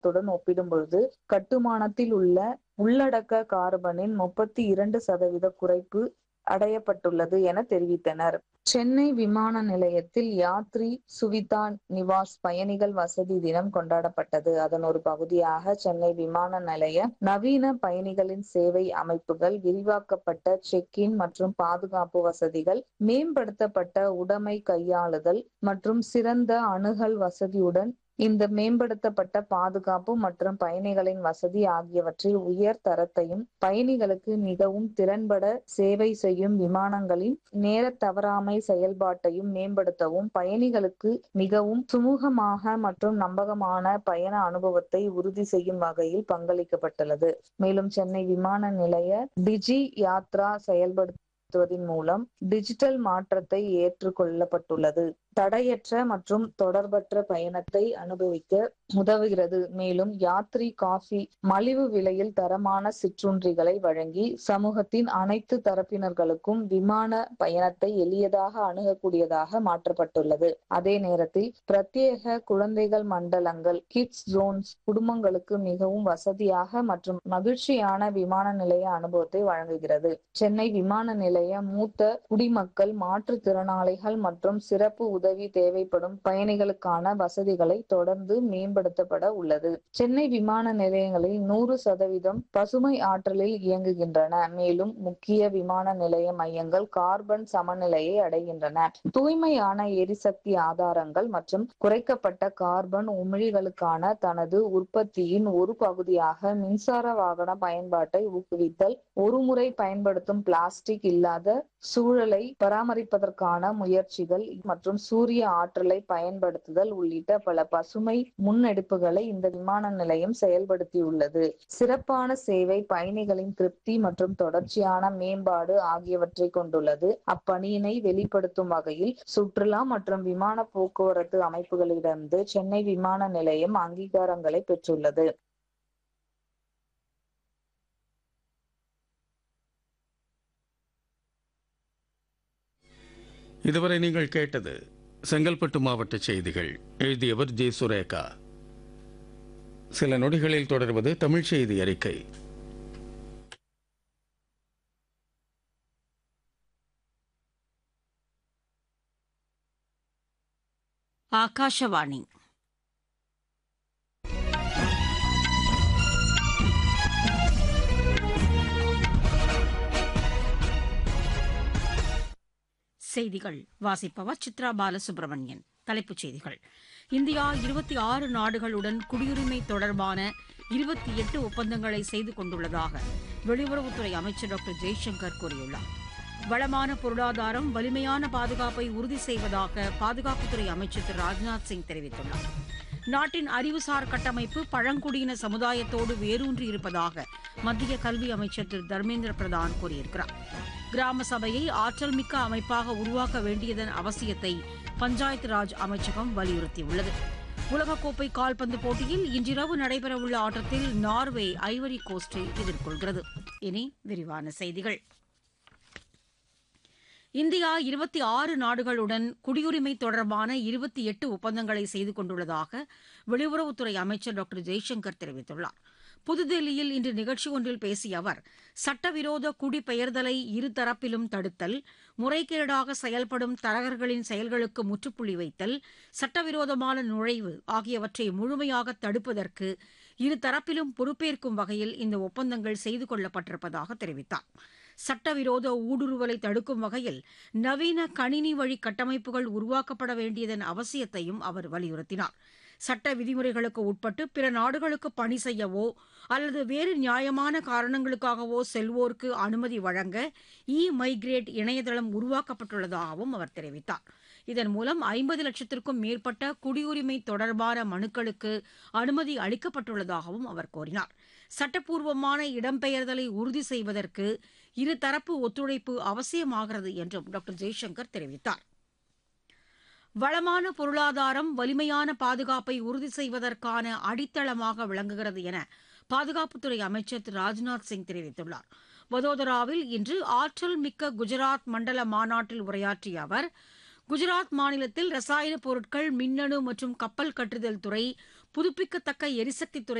துடன் ஒப்பிடும்பொழுது கட்டுமானத்தில் உள்ள உள்ளடக்க கார்பனின் முப்பத்தி இரண்டு சதவீத குறைப்பு அடையப்பட்டுள்ளது என தெரிவித்தனர் சென்னை விமான நிலையத்தில் யாத்ரி சுவிதா நிவாஸ் பயணிகள் வசதி தினம் கொண்டாடப்பட்டது அதன் ஒரு பகுதியாக சென்னை விமான நிலைய நவீன பயணிகளின் சேவை அமைப்புகள் விரிவாக்கப்பட்ட செக் இன் மற்றும் பாதுகாப்பு வசதிகள் மேம்படுத்தப்பட்ட உடைமை கையாளுதல் மற்றும் சிறந்த அணுகல் வசதியுடன் இந்த மேம்படுத்தப்பட்ட பாதுகாப்பு மற்றும் பயணிகளின் வசதி ஆகியவற்றில் உயர் தரத்தையும் பயணிகளுக்கு மிகவும் திறன்பட சேவை செய்யும் விமானங்களின் நேர தவறாமை செயல்பாட்டையும் மேம்படுத்தவும் பயணிகளுக்கு மிகவும் சுமூகமாக மற்றும் நம்பகமான பயண அனுபவத்தை உறுதி செய்யும் வகையில் பங்களிக்கப்பட்டுள்ளது மேலும் சென்னை விமான நிலைய டிஜி யாத்ரா செயல்படுத்துவதன் மூலம் டிஜிட்டல் மாற்றத்தை ஏற்றுக்கொள்ளப்பட்டுள்ளது தடையற்ற மற்றும் தொடர்பற்ற பயணத்தை அனுபவிக்க உதவுகிறது மேலும் யாத்ரி காஃபி மலிவு விலையில் தரமான சிற்றுண்டிகளை வழங்கி சமூகத்தின் அனைத்து தரப்பினர்களுக்கும் விமான பயணத்தை எளியதாக அணுகக்கூடியதாக மாற்றப்பட்டுள்ளது அதே நேரத்தில் பிரத்யேக குழந்தைகள் மண்டலங்கள் கிட்ஸ் ஜோன்ஸ் குடும்பங்களுக்கு மிகவும் வசதியாக மற்றும் மகிழ்ச்சியான விமான நிலைய அனுபவத்தை வழங்குகிறது சென்னை விமான நிலைய மூத்த குடிமக்கள் மாற்றுத்திறனாளிகள் மற்றும் சிறப்பு உதவி தேவைப்படும் பயணிகளுக்கான வசதிகளை தொடர்ந்து மேம்படுத்தப்பட உள்ளது சென்னை விமான நிலையங்களில் நூறு சதவீதம் பசுமை ஆற்றலில் இயங்குகின்றன மேலும் முக்கிய விமான நிலைய மையங்கள் கார்பன் சமநிலையை அடைகின்றன தூய்மையான எரிசக்தி ஆதாரங்கள் மற்றும் குறைக்கப்பட்ட கார்பன் உமிழ்களுக்கான தனது உற்பத்தியின் ஒரு பகுதியாக மின்சார வாகன பயன்பாட்டை ஊக்குவித்தல் ஒருமுறை பயன்படுத்தும் பிளாஸ்டிக் இல்லாத சூழலை பராமரிப்பதற்கான முயற்சிகள் மற்றும் சூரிய ஆற்றலை பயன்படுத்துதல் உள்ளிட்ட பல பசுமை முன்னெடுப்புகளை இந்த விமான நிலையம் செயல்படுத்தியுள்ளது சிறப்பான சேவை பயணிகளின் திருப்தி மற்றும் தொடர்ச்சியான மேம்பாடு ஆகியவற்றை கொண்டுள்ளது அப்பணியினை வெளிப்படுத்தும் வகையில் சுற்றுலா மற்றும் விமான போக்குவரத்து அமைப்புகளிடமிருந்து சென்னை விமான நிலையம் அங்கீகாரங்களை பெற்றுள்ளது இதுவரை நீங்கள் கேட்டது செங்கல்பட்டு மாவட்ட செய்திகள் எழுதியவர் ஜே சுரேகா சில நொடிகளில் தொடர்வது தமிழ் செய்தி அறிக்கை ಆಕಾಶವಾಣಿ செய்திகள் வாசிப்பவர் சித்ரா பாலசுப்ரமணியன் தலைப்புச் செய்திகள் இந்தியா இருபத்தி ஆறு நாடுகளுடன் குடியுரிமை தொடர்பான இருபத்தி எட்டு ஒப்பந்தங்களை செய்து கொண்டுள்ளதாக வெளியுறவுத்துறை அமைச்சர் டாக்டர் ஜெய்சங்கர் கூறியுள்ளார் வளமான பொருளாதாரம் வலிமையான பாதுகாப்பை உறுதி செய்வதாக பாதுகாப்புத்துறை அமைச்சர் திரு ராஜ்நாத் சிங் தெரிவித்துள்ளார் நாட்டின் அறிவுசார் கட்டமைப்பு பழங்குடியின சமுதாயத்தோடு வேரூன்றி இருப்பதாக மத்திய கல்வி அமைச்சர் திரு தர்மேந்திர பிரதான் கூறியிருக்கிறார் கிராம சபையை ஆற்றல் மிக்க அமைப்பாக உருவாக்க வேண்டியதன் அவசியத்தை பஞ்சாயத்து ராஜ் அமைச்சகம் வலியுறுத்தியுள்ளது உலகக்கோப்பை கால்பந்து போட்டியில் இன்றிரவு நடைபெறவுள்ள ஆட்டத்தில் நார்வே ஐவரி கோஸ்டை எதிர்கொள்கிறது இனி விரிவான செய்திகள் இந்தியா இருபத்தி ஆறு நாடுகளுடன் குடியுரிமை தொடர்பான இருபத்தி எட்டு ஒப்பந்தங்களை செய்து கொண்டுள்ளதாக வெளியுறவுத்துறை அமைச்சர் டாக்டர் ஜெய்சங்கர் தெரிவித்துள்ளார் புதுதில்லியில் இன்று நிகழ்ச்சி ஒன்றில் பேசிய அவர் சட்டவிரோத குடிபெயர்தலை இருதரப்பிலும் தடுத்தல் முறைகேடாக செயல்படும் தரகர்களின் செயல்களுக்கு முற்றுப்புள்ளி வைத்தல் சட்டவிரோதமான நுழைவு ஆகியவற்றை முழுமையாக தடுப்பதற்கு இருதரப்பிலும் பொறுப்பேற்கும் வகையில் இந்த ஒப்பந்தங்கள் செய்து கொள்ளப்பட்டிருப்பதாக தெரிவித்தார் சட்டவிரோத ஊடுருவலை தடுக்கும் வகையில் நவீன கணினி வழி கட்டமைப்புகள் உருவாக்கப்பட வேண்டியதன் அவசியத்தையும் அவர் வலியுறுத்தினார் சட்ட விதிமுறைகளுக்கு உட்பட்டு பிற நாடுகளுக்கு பணி செய்யவோ அல்லது வேறு நியாயமான காரணங்களுக்காகவோ செல்வோருக்கு அனுமதி வழங்க இ மைக்ரேட் இணையதளம் உருவாக்கப்பட்டுள்ளதாகவும் அவர் தெரிவித்தார் இதன் மூலம் ஐம்பது லட்சத்திற்கும் மேற்பட்ட குடியுரிமை தொடர்பான மனுக்களுக்கு அனுமதி அளிக்கப்பட்டுள்ளதாகவும் அவர் கூறினார் சட்டப்பூர்வமான இடம்பெயர்தலை உறுதி செய்வதற்கு இருதரப்பு ஒத்துழைப்பு அவசியமாகிறது என்றும் டாக்டர் ஜெய்சங்கர் தெரிவித்தார் வளமான பொருளாதாரம் வலிமையான பாதுகாப்பை உறுதி செய்வதற்கான அடித்தளமாக விளங்குகிறது என பாதுகாப்புத்துறை அமைச்சர் திரு ராஜ்நாத் சிங் தெரிவித்துள்ளார் வதோதராவில் இன்று ஆற்றல் மிக்க குஜராத் மண்டல மாநாட்டில் உரையாற்றிய அவர் குஜராத் மாநிலத்தில் ரசாயன பொருட்கள் மின்னணு மற்றும் கப்பல் கட்டுதல் துறை புதுப்பிக்கத்தக்க எரிசக்தி துறை